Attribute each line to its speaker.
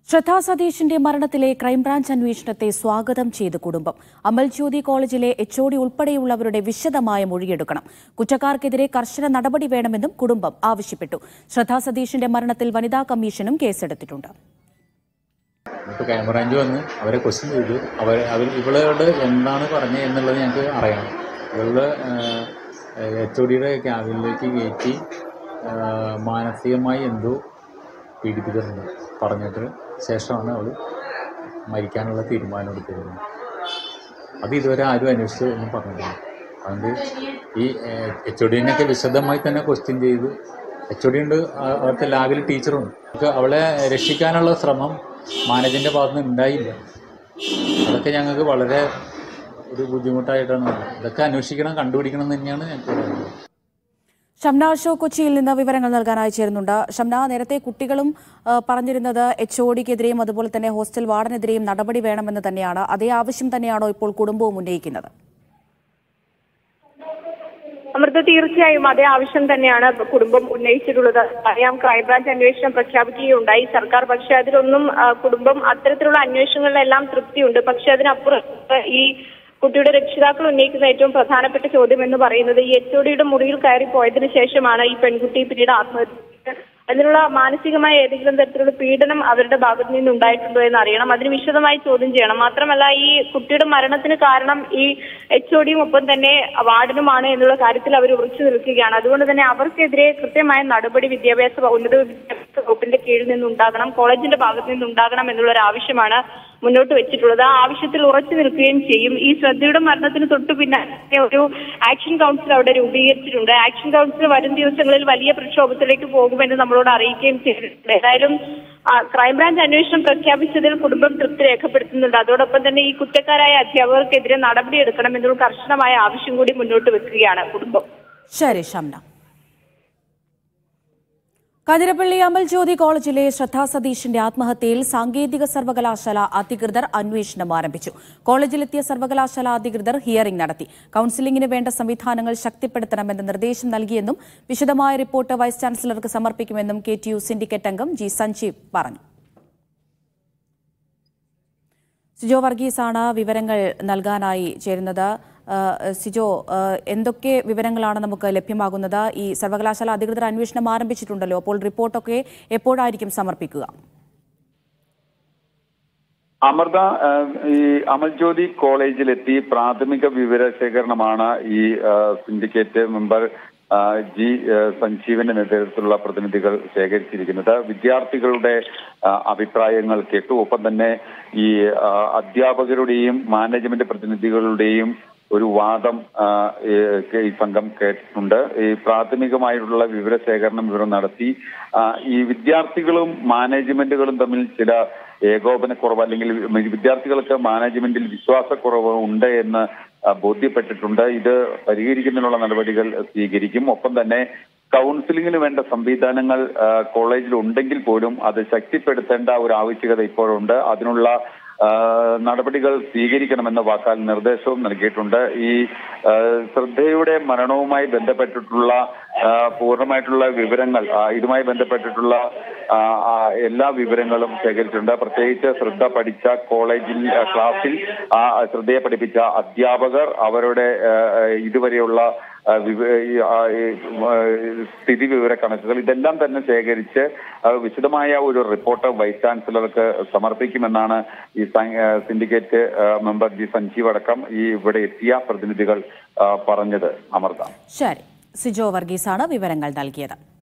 Speaker 1: ശ്രദ്ധാ സതീഷിന്റെ മരണത്തിലെ crime branch അന്വേഷണത്തെ സ്വാഗതം ചെയ്ത് കുടുംബം അമൽ ജ്യോതി കോളേജിലെ എച്ച് ഒ ഉൾപ്പെടെയുള്ളവരുടെ വിശദമായ മൊഴിയെടുക്കണം കുറ്റക്കാർക്കെതിരെ കർശന നടപടി വേണമെന്നും കുടുംബം ആവശ്യപ്പെട്ടു ശ്രദ്ധാ സതീഷിന്റെ മരണത്തിൽ വനിതാ കമ്മീഷനും കേസെടുത്തിട്ടുണ്ട്
Speaker 2: ഇപ്പോൾ ക്യാമറാഞ്ച് വന്ന് അവരെ ക്വസ്റ്റ്യൻ ചെയ്തു അവർ അവർ ഇവളോട് എന്താണ് പറഞ്ഞത് എന്നുള്ളത് ഞങ്ങൾക്ക് അറിയണം ഇവളുടെ എച്ച് ഒ ഡിയുടെ ക്യാബിനിലേക്ക് കയറ്റി ആ, മാനസികമായി എന്തോ പീഡിപ്പിച്ചിട്ടുണ്ട് പറഞ്ഞിട്ട് ശേഷമാണ് അവൾ മരിക്കാനുള്ള തീരുമാനം എടുത്തിരുന്നത് അത് ഇതുവരെ ആരും അന്വേഷിച്ച് ഒന്നും പറഞ്ഞിട്ടില്ല അതുകൊണ്ട് ഈ എച്ച് ഒ ഡിനെയൊക്കെ വിശദമായി തന്നെ ക്വസ്റ്റ്യൻ ചെയ്തു എച്ച് ഒ ഡി ഉണ്ട് ആ- അവിടുത്തെ ലാബിൽ ടീച്ചറുണ്ട് നമുക്ക് അവളെ രക്ഷിക്കാനുള്ള ശ്രമം മാനേജിൻ്റെ ഭാഗത്ത് നിന്ന് ഉണ്ടായില്ല അതൊക്കെ ഞങ്ങൾക്ക് വളരെ ഒരു ബുദ്ധിമുട്ടായിട്ടാണ് ഉള്ളത്. ഇതൊക്കെ അന്വേഷിക്കണം കണ്ടുപിടിക്കണം എന്ന് തന്നെയാണ് ഞങ്ങൾക്ക് പറയുന്നത്
Speaker 1: ഷംന അശോക് കൊച്ചിയിൽ നിന്ന് വിവരങ്ങൾ നൽകാനായി ചേരുന്നുണ്ട് ഷംന നേരത്തെ കുട്ടികളും ആ, പറഞ്ഞിരുന്നത് എച്ച് ഒ ഡിക്കെതിരെയും അതുപോലെ തന്നെ ഹോസ്റ്റൽ വാർഡനെതിരെയും നടപടി വേണമെന്ന് തന്നെയാണ് അതേ ആവശ്യം തന്നെയാണോ ഇപ്പോൾ കുടുംബവും ഉന്നയിക്കുന്നത്
Speaker 3: അമൃത തീർച്ചയായും അതേ ആവശ്യം തന്നെയാണ് കുടുംബം ഉന്നയിച്ചിട്ടുള്ളത് അറിയാം ക്രൈംബ്രാഞ്ച് അന്വേഷണം പ്രഖ്യാപിക്കുകയുണ്ടായി സർക്കാർ പക്ഷെ അതിലൊന്നും ആ, കുടുംബം അത്തരത്തിലുള്ള അന്വേഷണങ്ങളിലെല്ലാം തൃപ്തിയുണ്ട് പക്ഷെ അതിനപ്പുറം ആ, ഈ കുട്ടിയുടെ രക്ഷിതാക്കൾ ഉന്നയിക്കുന്ന ഏറ്റവും പ്രധാനപ്പെട്ട ചോദ്യം എന്ന് പറയുന്നത് ഈ എച്ച് ഒടിയുടെ മുറിയിൽ കയറി പോയതിനു ശേഷമാണ് ഈ പെൺകുട്ടി പിന്നീട് ആത്മഹത്യ ചെയ്തത്. അതിനുള്ള മാനസികമായ ഏതെങ്കിലും തരത്തിലുള്ള പീഡനം അവരുടെ ഭാഗത്ത് നിന്ന് ഉണ്ടായിട്ടുണ്ടോ എന്ന് അറിയണം അതിന് വിശദമായി ചോദ്യം ചെയ്യണം മാത്രമല്ല ഈ കുട്ടിയുടെ മരണത്തിന് കാരണം ഈ എച്ച് ഒടിയും ഒപ്പം തന്നെ വാർഡനുമാണ് എന്നുള്ള കാര്യത്തിൽ അവർ ഉറച്ചു നിൽക്കുകയാണ് അതുകൊണ്ട് തന്നെ അവർക്കെതിരെ കൃത്യമായ നടപടി വിദ്യാഭ്യാസ വ- ഉന്നത വിദ്യാഭ്യാസ വകുപ്പിന്റെ കീഴിൽ നിന്നുണ്ടാകണം കോളേജിന്റെ ഭാഗത്ത് നിന്നുണ്ടാകണം എന്നുള്ള ഒരു ആവശ്യമാണ് മുന്നോട്ട് വെച്ചിട്ടുള്ളത് ആ ആവശ്യത്തിൽ ഉറച്ചു നിൽക്കുകയും ചെയ്യും ഈ ശ്രദ്ധയുടെ മരണത്തിന് തൊട്ടു പിന്നാലെ ഒരു ആക്ഷൻ കൗൺസിൽ അവിടെ രൂപീകരിച്ചിട്ടുണ്ട് ആക്ഷൻ കൗൺസിൽ വരും ദിവസങ്ങളിൽ വലിയ പ്രക്ഷോഭത്തിലേക്ക് പോകുമെന്ന് നമ്മളോട് അറിയിക്കുകയും ചെയ്തിട്ടുണ്ട് ഏതായാലും ആ, ക്രൈംബ്രാഞ്ച് അന്വേഷണം പ്രഖ്യാപിച്ചതിൽ കുടുംബം തൃപ്തി രേഖപ്പെടുത്തുന്നുണ്ട് അതോടൊപ്പം തന്നെ ഈ കുറ്റക്കാരായ അധ്യാപകർക്കെതിരെ നടപടിയെടുക്കണം എന്നുള്ള കർശനമായ ആവശ്യം കൂടി മുന്നോട്ട് വെക്കുകയാണ് കുടുംബം
Speaker 1: ശരി ഷംന കാഞ്ഞിരപ്പള്ളി അമൽ ജ്യോതി കോളേജിലെ ശ്രദ്ധാ സതീഷിന്റെ ആത്മഹത്യയിൽ സാങ്കേതിക സർവകലാശാല അധികൃതർ അന്വേഷണം ആരംഭിച്ചു കോളേജിലെത്തിയ സർവകലാശാല അധികൃതർ ഹിയറിംഗ് നടത്തി കൌൺസിലിംഗിന് വേണ്ട സംവിധാനങ്ങൾ ശക്തിപ്പെടുത്തണമെന്ന നിർദ്ദേശം നൽകിയെന്നും വിശദമായ റിപ്പോർട്ട് വൈസ് ചാൻസലർക്ക് സമർപ്പിക്കുമെന്നും കെ ടി യു സിൻഡിക്കേറ്റ് അംഗം ജി സഞ്ജീവ് പറഞ്ഞു സിജോ വർഗീസാണ് വിവരങ്ങൾ നൽകാനായി ചേരുന്നത് ആ, സിജോ ആ, എന്തൊക്കെ വിവരങ്ങളാണ് നമുക്ക് ലഭ്യമാകുന്നത് ഈ സർവകലാശാല അധികൃതർ അന്വേഷണം ആരംഭിച്ചിട്ടുണ്ടല്ലോ അപ്പോൾ റിപ്പോർട്ടൊക്കെ എപ്പോഴായിരിക്കും സമർപ്പിക്കുക
Speaker 4: അമൃത ഏഹ്, ഈ അമൽജ്യോതി കോളേജിലെത്തി പ്രാഥമിക വിവര ശേഖരണമാണ് ഈ ഏഹ്, സിൻഡിക്കേറ്റ് മെമ്പർ ആഹ്, ജി ഏഹ്, സഞ്ജീവന്റെ നേതൃത്വത്തിലുള്ള പ്രതിനിധികൾ ശേഖരിച്ചിരിക്കുന്നത് വിദ്യാർത്ഥികളുടെ ആഹ്, അഭിപ്രായങ്ങൾ കേട്ടു ഒപ്പം തന്നെ ഈ ആഹ്, അധ്യാപകരുടെയും മാനേജ്മെന്റ് പ്രതിനിധികളുടെയും ഒരു വാദം ആഹ്, ഈ- ഈ സംഘം കേട്ടിട്ടുണ്ട് ഈ പ്രാഥമികമായിട്ടുള്ള വിവരശേഖരണം ഇവർ നടത്തി ആഹ്, ഈ വിദ്യാർത്ഥികളും മാനേജ്മെന്റുകളും തമ്മിൽ ചില ഏകോപനക്കുറവ് അല്ലെങ്കിൽ വിദ്യാർത്ഥികൾക്ക് മാനേജ്മെന്റിൽ വിശ്വാസക്കുറവ് ഉണ്ട് എന്ന് ആ, ബോധ്യപ്പെട്ടിട്ടുണ്ട് ഇത് പരിഹരിക്കുന്നതിനുള്ള നടപടികൾ സ്വീകരിക്കും ഒപ്പം തന്നെ കൗൺസിലിംഗിന് വേണ്ട സംവിധാനങ്ങൾ ആ, കോളേജിൽ ഉണ്ടെങ്കിൽ പോലും അത് ശക്തിപ്പെടുത്തേണ്ട ഒരു ആവശ്യകത ഇപ്പോഴുണ്ട് അതിനുള്ള ആ, നടപടികൾ സ്വീകരിക്കണമെന്ന വാക്കാൽ നിർദ്ദേശവും നൽകിയിട്ടുണ്ട് ഈ ആ, ശ്രദ്ധയുടെ മരണവുമായി ബന്ധപ്പെട്ടിട്ടുള്ള ആ, പൂർണ്ണമായിട്ടുള്ള വിവരങ്ങൾ ആ, ഇതുമായി ബന്ധപ്പെട്ടിട്ടുള്ള ആ, ആ, എല്ലാ വിവരങ്ങളും ശേഖരിച്ചിട്ടുണ്ട് പ്രത്യേകിച്ച് ശ്രദ്ധ പഠിച്ച കോളേജിൽ ആ, ക്ലാസ്സിൽ ആ ശ്രദ്ധയെ പഠിപ്പിച്ച അധ്യാപകർ അവരുടെ ആ, ആ, ഇതുവരെയുള്ള ആ, വിവ- ഈ, ആ, ഈ, ആ, സ്ഥിതി വിവര കണക്കുകൾ ഇതെല്ലാം തന്നെ ശേഖരിച്ച് ആ, വിശദമായ ഒരു റിപ്പോർട്ട് വൈസ് ചാൻസലർക്ക് സമർപ്പിക്കുമെന്നാണ് ഈ സ- ആ, സിൻഡിക്കേറ്റ് ആ, മെമ്പർ ജി സഞ്ജീവ് അടക്കം ഈ ഇവിടെ എത്തിയ പ്രതിനിധികൾ ആ, പറഞ്ഞത് അമൃത
Speaker 1: ശരി സിജോ വർഗീസാണ് വിവരങ്ങൾ നൽകിയത്